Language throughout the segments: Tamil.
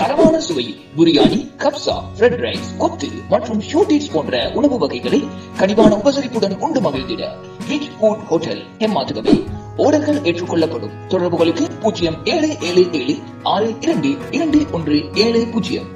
தரமான சுவையில் பிரியாணி கப்சா ஃப்ரெட் ரைஸ் கொத்து மற்றும் ஷூட்டீஸ் போன்ற உணவு வகைகளை கனிவான உபசரிப்புடன் உண்டு மகிழ்ந்திட ரிச் ஃபுட் ஹோட்டல் ஹெம்மாத்துகவே ஓடர்கள் ஏற்றுக்கொள்ளப்படும் தொடர்புகளுக்கு பூஜ்ஜியம் ஏழு ஏழு ஏழு ஆறு இரண்டு இரண்டு ஒன்று ஏழு பூஜ்ஜியம்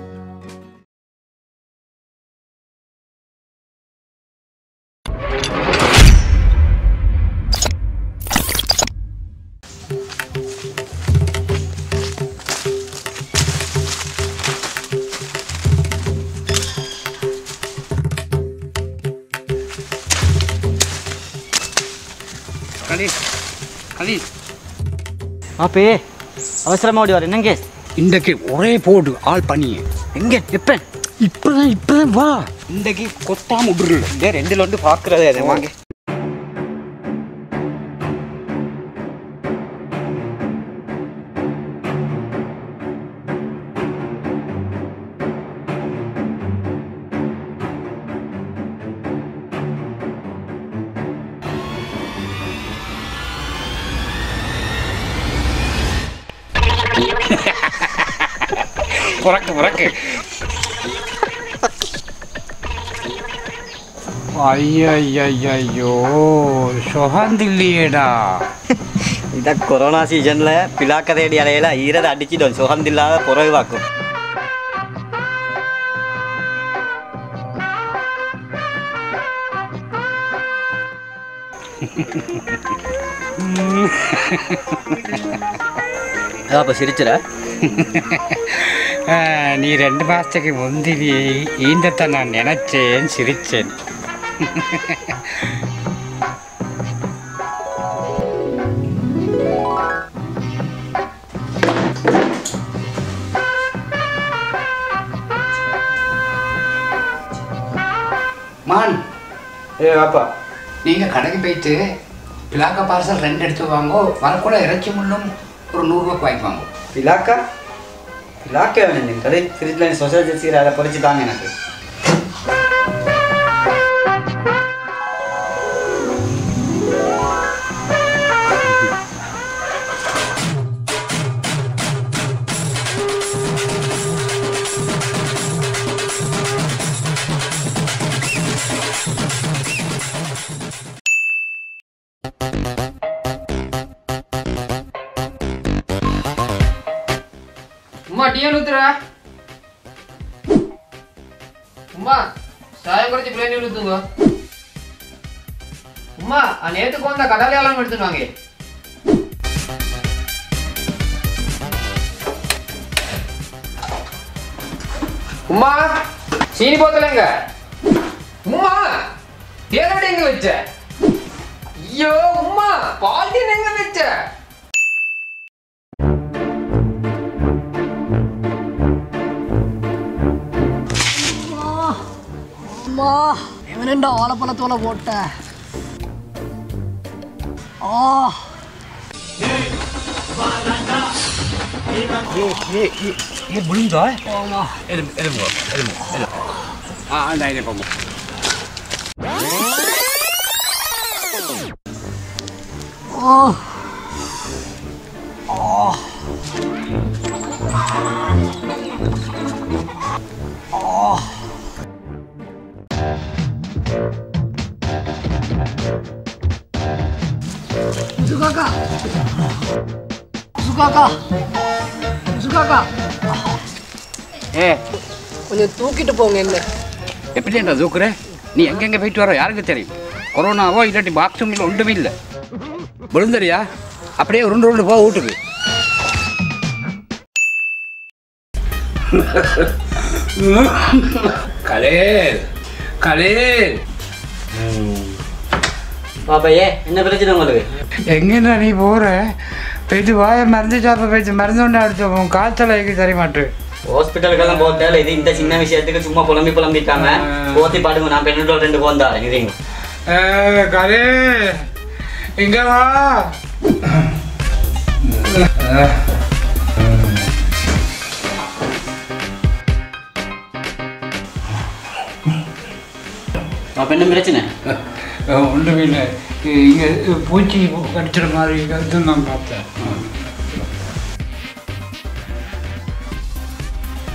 கலீல் கலீல் அப்பே அவசரமா ஓடி வர என்னங்க இன்றைக்கு ஒரே போடு ஆள் பண்ணி எங்க எப்ப இப்பதான் இப்பதான் வா இன்றைக்கு கொத்தாம விடுறல இந்த ரெண்டுல வந்து பாக்குறது அது வாங்க புறக்கு புறக்கு ஐயோ சுகந்தில்லையேடா இத கொரோனா சீசன்ல பிளாக்கதேடி அலையில ஈரத அடிச்சிடும் சுகந்தில்லாத புறவாக்கும் அப்ப சிரிச்சுற நீ ரெண்டு மாசத்துக்கு முந்திரி ஈந்தத்தை நான் நினைச்சேன் சிரிச்சேன் மான் ஏ வாப்பா நீங்க கடைக்கு போயிட்டு பிளாக்கா பார்சல் ரெண்டு எடுத்து வாங்கோ வரக்கூட இறைச்சி முள்ளும் ஒரு நூறுரூவாக்கு வாங்கிக்குவாங்க பிலாக்கா பிலாக்கா வேணும் எனக்கு கடை ஃப்ரிட்ஜில் சொசைட்டி வச்சுக்கிற அதை பொறிச்சு தாங்க எனக்கு உம்மா டீயன் ஊத்துறா உம்மா சாயம் குறைச்சி பிளேன் ஊத்துங்க உம்மா ஆ நேத்துக்கு வந்த கடலையாளம் எடுத்துன்னு வாங்க உம்மா சீனி போத்தலைங்க உம்மா ஏதோட எங்க வச்ச ஐயோ உம்மா பால்டீன் எங்க வச்ச அம்மா இவனண்டா வாழைப்பழத்தோல போட்ட ஆ ஏ முடிந்தா எலும்பு எலும்பு எலும்பு எலும்பு ஆ அந்த ஐடியா போகும் ஓ சுகாக்கா சுகாக்கா சுகாக்கா ஏ கொஞ்சம் தூக்கிட்டு போங்க என்ன எப்படின்றா தூக்குற நீ எங்கெங்க போயிட்டு வர யாருக்கு தெரியும் கொரோனாவோ இல்லாட்டி பாக்ஸும் இல்லை ஒன்றுமே இல்லை விழுந்தறியா அப்படியே உருண்டு உருண்டு போ வீட்டுக்கு கலேல் கலேல் பாப்பையே என்ன பிரச்சனை உங்களுக்கு எங்கேண்ணா நீ போகிற போயிட்டு வாய மருந்து சாப்ப போயிட்டு மருந்து ஒன்று அடிச்சு உன் காய்ச்சல் வைக்க தர மாட்டேன் ஹாஸ்பிட்டலுக்கெல்லாம் போக தேவை இது இந்த சின்ன விஷயத்துக்கு சும்மா புலம்பி புலம்பிக்காம போத்தி பாடுங்க நான் பெண்ணோட ரெண்டு போந்தா இதுங்க கலே இங்க வா பாப்பா என்ன பிரச்சனை ஒன்றுமே இல்லை இங்கே பூச்சி கடிச்சிட மாதிரி இது நான் பார்த்தேன்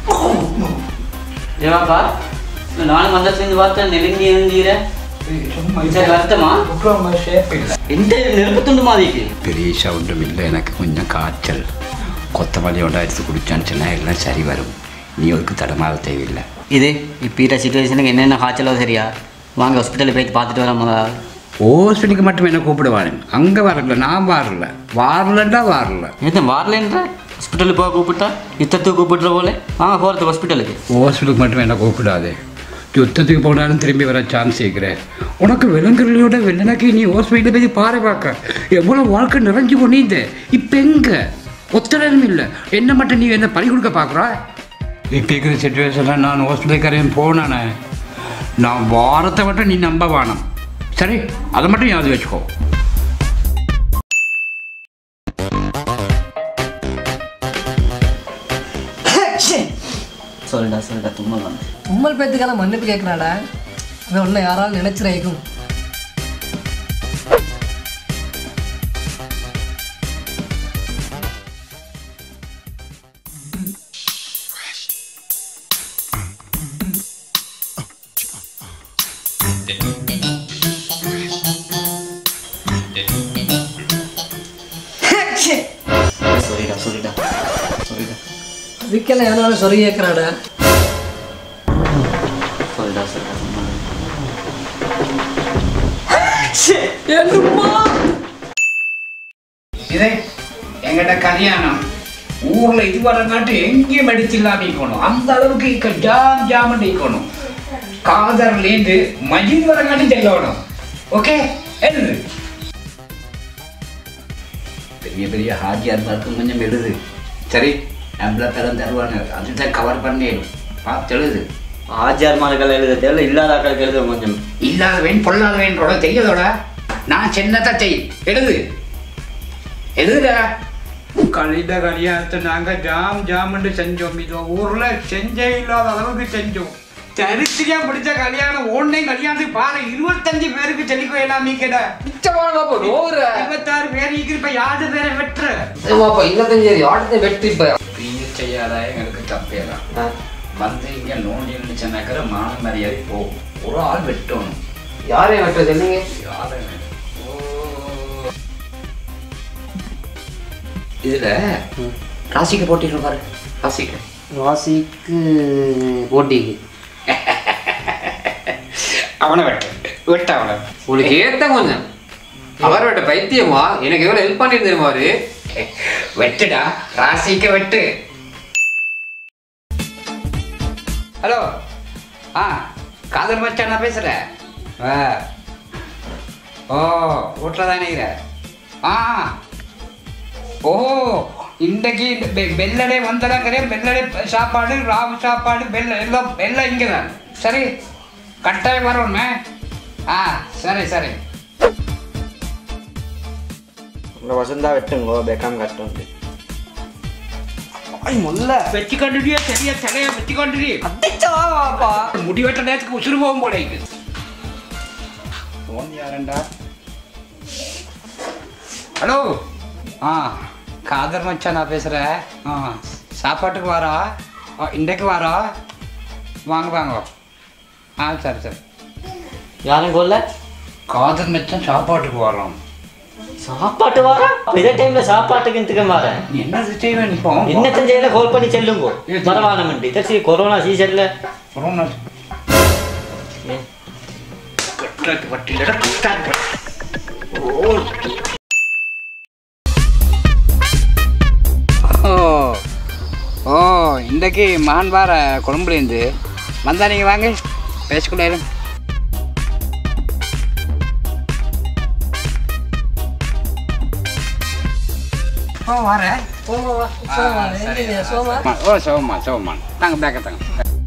ஏவாப்பா இல்ல நானும் வந்ததுலேருந்து பார்த்தேன் நெருங்கி எழுந்தீர சரி வருத்தமா எந்த நெருப்பு துண்டு மாதிரிக்கு பெரிய சவுண்டும் இல்லை எனக்கு கொஞ்சம் காய்ச்சல் கொத்தமல்லி ஒன்றா எடுத்து குடிச்சான்னு சொன்னால் எல்லாம் சரி வரும் நீ ஒருக்கு தடமாக தேவையில்லை இது இப்போ சுச்சுவேஷனுக்கு என்னென்ன காய்ச்சலோ சரியா வாங்க ஹாஸ்பிட்டலுக்கு போய் பார்த்துட்டு வரோம் முதல்ல ஹாஸ்பிட்டலுக்கு மட்டும் என்ன கூப்பிடுவானு அங்கே வரல நான் வரல வரலன்னா வரல ஏத்த வரலன்ற ஹாஸ்பிட்டலுக்கு போக கூப்பிட்டா யுத்தத்துக்கு கூப்பிடுற போல வாங்க போகிறது ஹாஸ்பிட்டலுக்கு ஹாஸ்பிட்டலுக்கு மட்டும் என்ன கூப்பிடாது யுத்தத்துக்கு போனாலும் திரும்பி வர சான்ஸ் கேட்குறேன் உனக்கு விலங்குகளோட வெள்ளனாக்கி நீ ஹாஸ்பிட்டலில் போய் பாரு பார்க்க எவ்வளோ வாழ்க்கை நிறைஞ்சு கொண்டீந்த இப்போ எங்கே ஒத்தடம் இல்லை என்ன மட்டும் நீ என்ன பணி கொடுக்க பார்க்குறா இப்போ இருக்கிற சுச்சுவேஷனில் நான் ஹாஸ்பிட்டலுக்காரையும் போனானே நான் வாரத்தை மட்டும் நீ நம்ப வேணாம் சரி அதை மட்டும் ஞாபகம் வச்சுக்கோ சொல்டா சொல்டா தும்மல் வந்து உம்மல் பேத்துக்கெல்லாம் மன்னிப்பு கேட்குறாடா அவன் உன்னை யாராலும் நினைச்சிருக்கும் சொல்லிடா சொல்லிடா சொல்லிடா அதுக்கெல்லாம் யாராலும் சொல்லி கேட்குறாடா சொல்லிடா சொல்லிடா தும்மல் இதே எங்கிட்ட கல்யாணம் ஊர்ல இது வரங்காட்டு எங்கேயும் அடிச்சில்லாம இருக்கணும் அந்த அளவுக்கு இக்க ஜாம் ஜாமன் இருக்கணும் காதர்லேருந்து மஜித் வரங்காட்டி செல்லணும் ஓகே எழுது பெரிய பெரிய ஹாஜியார் பார்க்கும் கொஞ்சம் எழுது சரி நம்மள தரம் தருவானு அதுதான் கவர் பண்ணிடும் பார்த்து எழுது ஆச்சார்மார்கள் எழுத தேவையில்ல இல்லாத ஆக்களுக்கு எழுத கொஞ்சம் இல்லாதவன் பொல்லாதவன் தெரியாதோட நான் சின்னத்தை செய் எழுது எழுதுடா கழித கல்யாணத்தை நாங்க ஜாம் ஜாம்னு செஞ்சோம் இது ஊர்ல செஞ்சே இல்லாத அளவுக்கு செஞ்சோம் சரித்திரியா பிடிச்ச கல்யாணம் ஒன்னே கல்யாணத்துக்கு பாரு இருபத்தஞ்சு பேருக்கு செல்லிக்கோ எல்லாமே கேட மிச்சமானதாப்பா நோவுற இருபத்தாறு பேர் இப்ப யாரு பேரை வெட்டுற ஏமாப்பா இருபத்தஞ்சு ஆட்டத்தை வெட்டி இப்ப நீங்க செய்யாத எங்களுக்கு தப்பேதான் வந்து இங்க நோண்டி சொன்னாக்கிற மான மரியாதை போகும் ஒரு ஆள் வெட்டணும் யாரையும் வெட்ட சொன்னீங்க யாரை இதுல ராசிக்கு போட்டிருக்கோம் பாரு ராசிக்கு ராசிக்கு போட்டிக்கு அவனை வெட்டு வெட்ட அவனை உங்களுக்கு ஏத்த கொஞ்சம் அவர் வெட்ட பைத்தியமா எனக்கு எவ்வளவு ஹெல்ப் பண்ணிட்டு தெரியுமா அவரு வெட்டுடா ராசிக்கு வெட்டு ஹலோ ஆ காதல் மச்சான் நான் பேசுகிறேன் ஆ ஓ வீட்டில் தான் நினைக்கிற ஆ ஓ இன்றைக்கு வெள்ளடை வந்தடங்கிறேன் வெள்ளடை சாப்பாடு ராவு சாப்பாடு வெள்ளை எல்லாம் எல்லாம் இங்கே தான் சரி கட்டாயம் வரணுமே ஆ சரி சரி உங்கள் வசந்தா வெட்டுங்கோ பேக்காம் கட்டுண்டு வெட்டி கொண்டுடியா சரியா தலையா வெட்டி கொண்டுடி முடி வெட்ட நேரத்துக்கு உசுறு போகும் போல இருக்கு ஃபோன் யாரண்டா ஹலோ ஆ காதர் மச்சான் நான் பேசுகிறேன் ஆ சாப்பாட்டுக்கு வாரா ஆ, இன்றைக்கு வாரா வாங்க வாங்க ஆ சரி சரி யாரும் கொல்ல காதர் மச்சான் சாப்பாட்டுக்கு வரோம் சாப்பாட்டு வாரா இதே டைம்ல சாப்பாட்டுக்கு இந்துக்க வரேன் நீ என்ன செய்வேன் இப்போ என்னத்தன் செய்யல கால் பண்ணி செல்லுங்கோ பரவாயில்ல இதற்கு கொரோனா சீசன்ல கொரோனா கட்டுறது வட்டியில் கட்டாது ஓ ஓ இன்றைக்கு மான் வார கொழம்புலேருந்து வந்தா நீங்கள் வாங்க பேசிக்கொள்ளே ஓ வரேன் சோமா வா சோமா எங்க சோமா ஓ சோமா சோமா தாங்க பேக்க தாங்க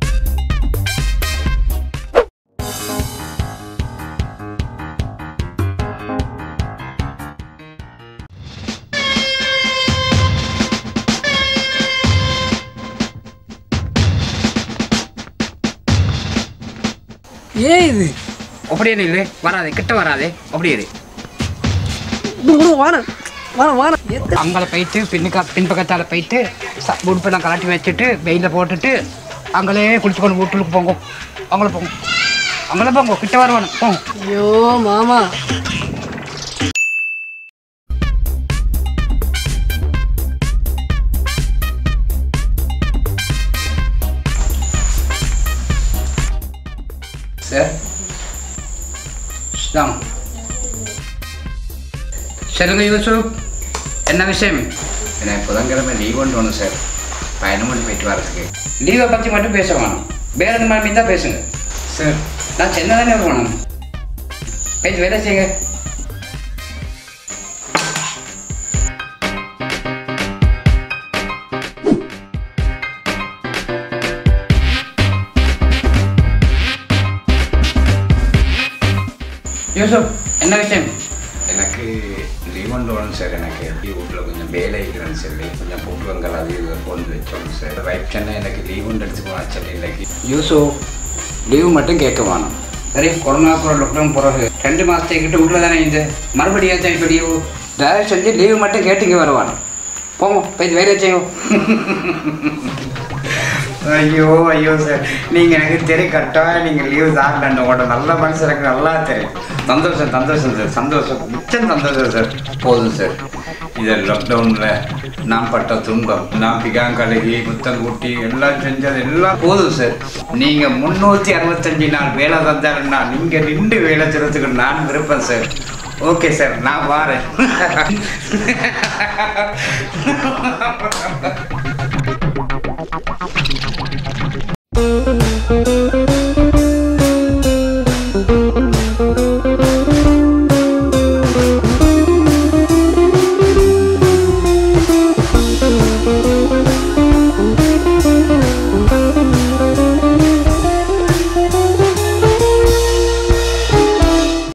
ஏன் இது அப்படியே இல்லை வராதே கிட்ட வராதே அப்படியே இரு. வாரம் வாரம் வாரம் எத்த அங்கால போயிட்டு பின்னுக்கா பின்பக்கத்தால் போயிட்டு உடுப்பெல்லாம் கலட்டி வச்சுட்டு வெயிலில் போட்டுட்டு அங்களே குளிச்சு கொண்டு வீட்டுக்கு போங்க அவங்கள போங்க அவங்கள போங்க கிட்ட வருவானு போங்க ஐயோ மாமா சார் ஸ்லாம் சொல்லுங்க யூசுப் என்ன விஷயம் எனக்கு புதன்கிழமை லீவ் ஒன்று ஒன்று சார் பயணம் பண்ணி போயிட்டு வரதுக்கு லீவை பற்றி மட்டும் பேச வேணும் வேற எந்த மாதிரி தான் பேசுங்க சார் நான் சென்னை தானே இருக்கணும் பேச்சு வேலை செய்யுங்க யூசுப் என்ன விஷயம் எனக்கு லீவ் ஒன்று வேணும் சார் எனக்கு வீட்டில் கொஞ்சம் வேலை இருக்கிறேன்னு சொல்லி கொஞ்சம் பூட்டுவங்கள் அது இது கொண்டு வச்சோம் சார் ரைட் சென்னை எனக்கு லீவ் ஒன்று எடுத்து போனா சொல்லி இன்னைக்கு யூசுப் லீவு மட்டும் கேட்க வேணும் சரி கொரோனா அப்புறம் லாக்டவுன் பிறகு ரெண்டு மாதத்துக்கிட்ட வீட்டில் தானே இந்த மறுபடியும் ஏன் இப்போ லீவு தயவு செஞ்சு லீவு மட்டும் கேட்டுங்க வருவானு போங்க போய் வேலை செய்யும் ஐயோ ஐயோ சார் நீங்கள் எனக்கு தெரியும் கரெக்டாக நீங்கள் லீவு தாண்டணும் உங்களோட நல்ல மனசு எனக்கு நல்லா தெரியும் சந்தோஷம் சந்தோஷம் சார் சந்தோஷம் மிச்சம் சந்தோஷம் சார் போதும் சார் இதை லாக்டவுனில் நான் பட்ட துன்பம் நான் பிகாங்கலகி முத்தம் கூட்டி எல்லாம் செஞ்சது எல்லாம் போதும் சார் நீங்கள் முந்நூற்றி அறுபத்தஞ்சு நாள் வேலை தந்தாருன்னா நீங்கள் நின்று வேலை செய்கிறதுக்கு நான் விருப்பம் சார் ஓகே சார் நான் வாரேன்